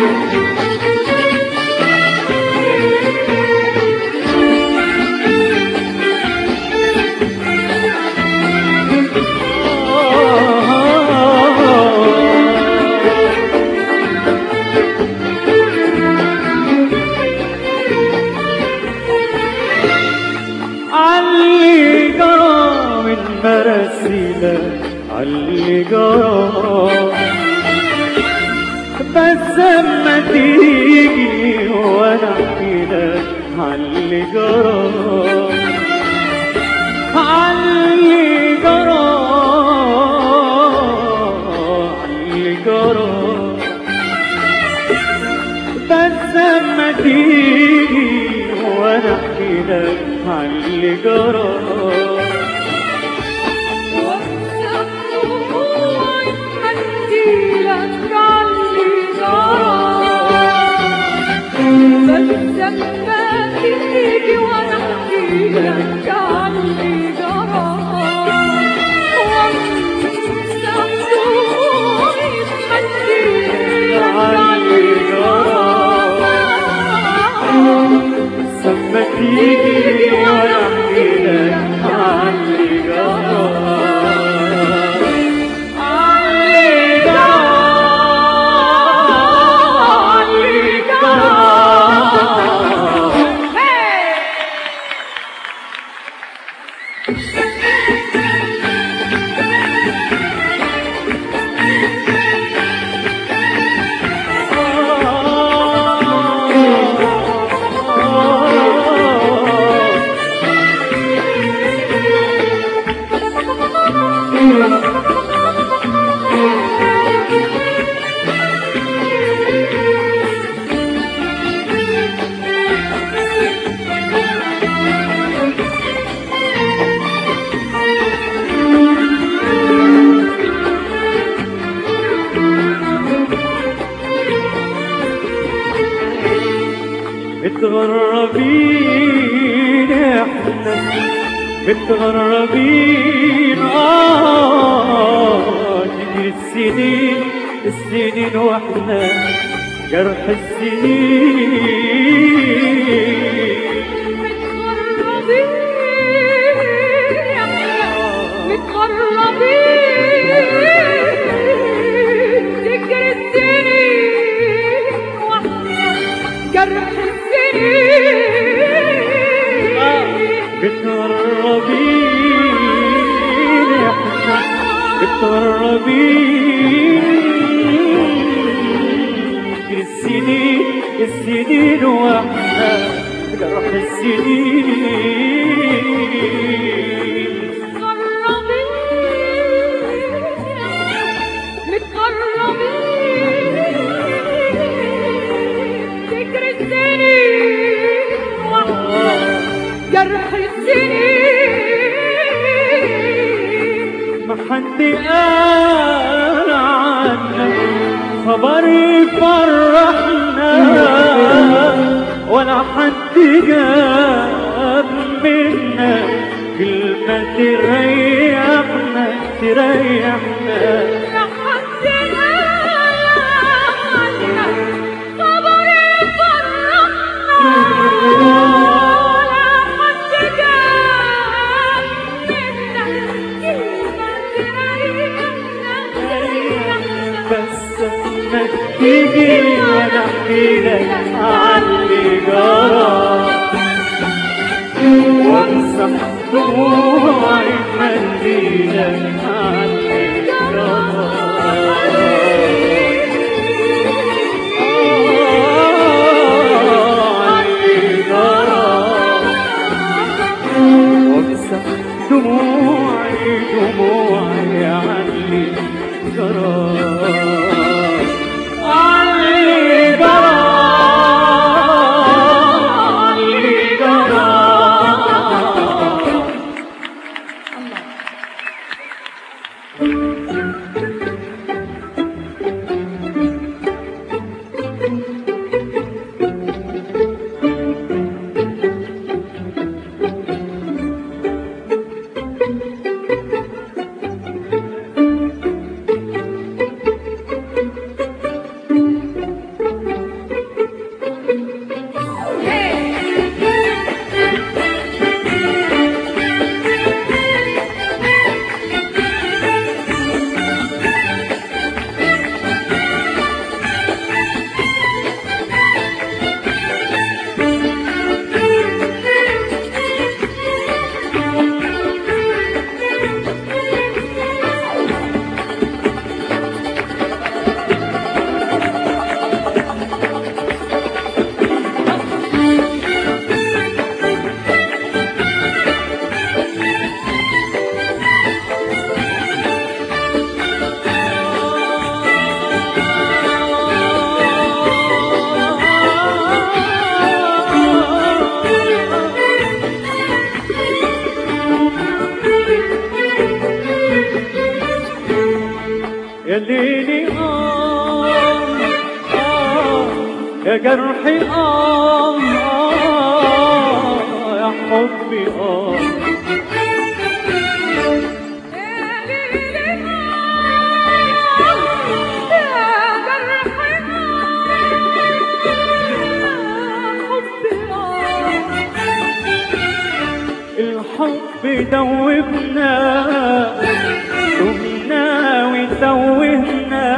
علي جرى من مراسيلة علي جرى بس اما تيجي وانا احكي لك علي جرى علي جرى علي جرى بس اما تيجي وانا احكي لك علي جرى سما تيجي وانا احكي لك علي جرى علي جرى علي جرى متغربين احنا متغربين اه تجري السنين السنين واحنا جرح السنين جرح السنين متغربين احنا متغربين السنين السنين واحنا جرح السنين جرح السنين ما حد قال عنا خبر يفرحنا ولا حد جاب منا كلمة تريحنا تريحنا يا حد عنا خبر يفرحنا ولا حد جاب منا كلمة تريحنا بس ما تيجي وانا احكي لك عني جرى وامسح دموعي بمنديلك عني جرى يا جرحي آه آه يا حبي آه الحب دوبنا دمنا وتوهنا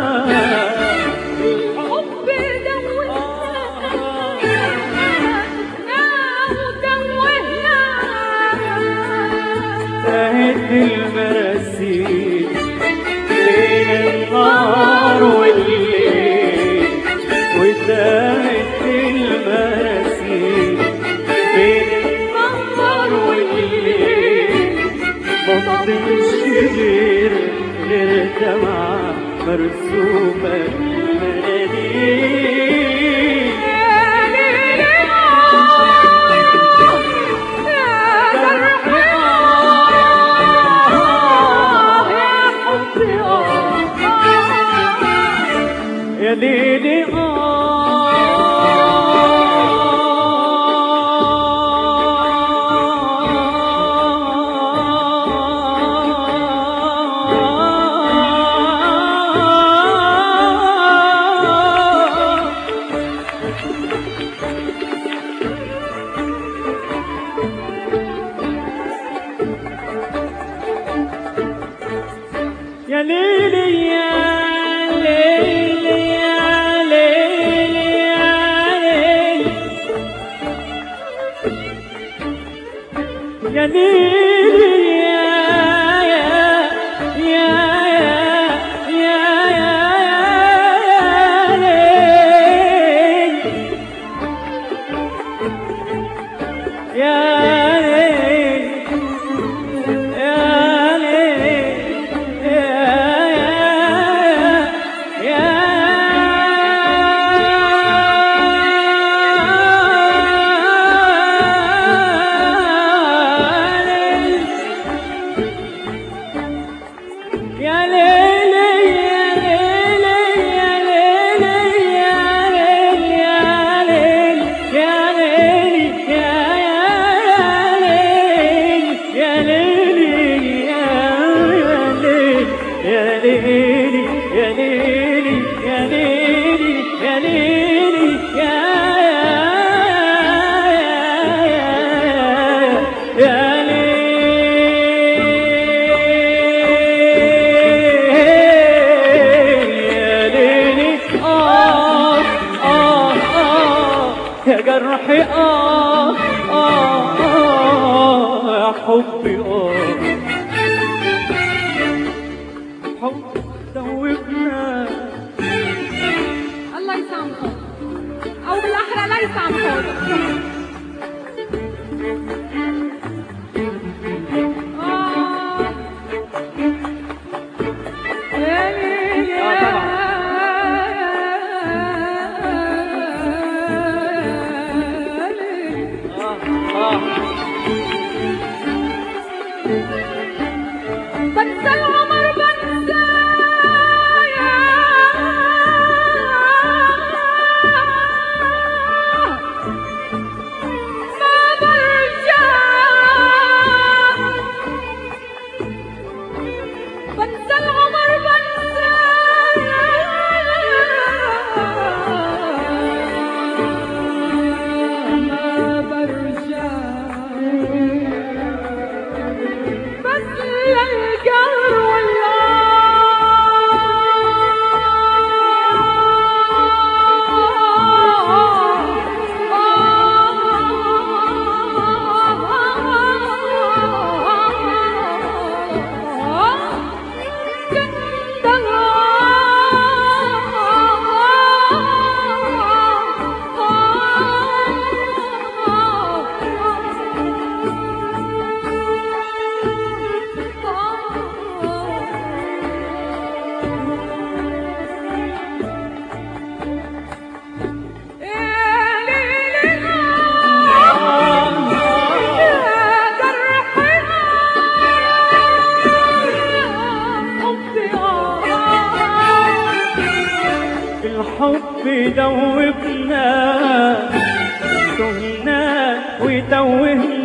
تاهت المراسيل بين النهار والليل وتاهت المراسيل بين النهار والليل ما فضلش غير غير دمعة مرسومة بالمناديل يا ليلي آه يا ليلي يا ليلي يا ليلي يا ليلي يا ليلي يا يا يا يا يا يا يا ليلي يا ليلي يا ليلي يا ليلي يا ليلي يا يا ليلي يا ليلي آه آه آه يا جرحي آه آه آه يا حبي آه حب دوبنا الله يسامحه او بالاحرى لا يسامحه آه. يا ليل يا آه ليل. آه بنسى العمر بنسى يا ويدوبنا تهنا ويتوهنا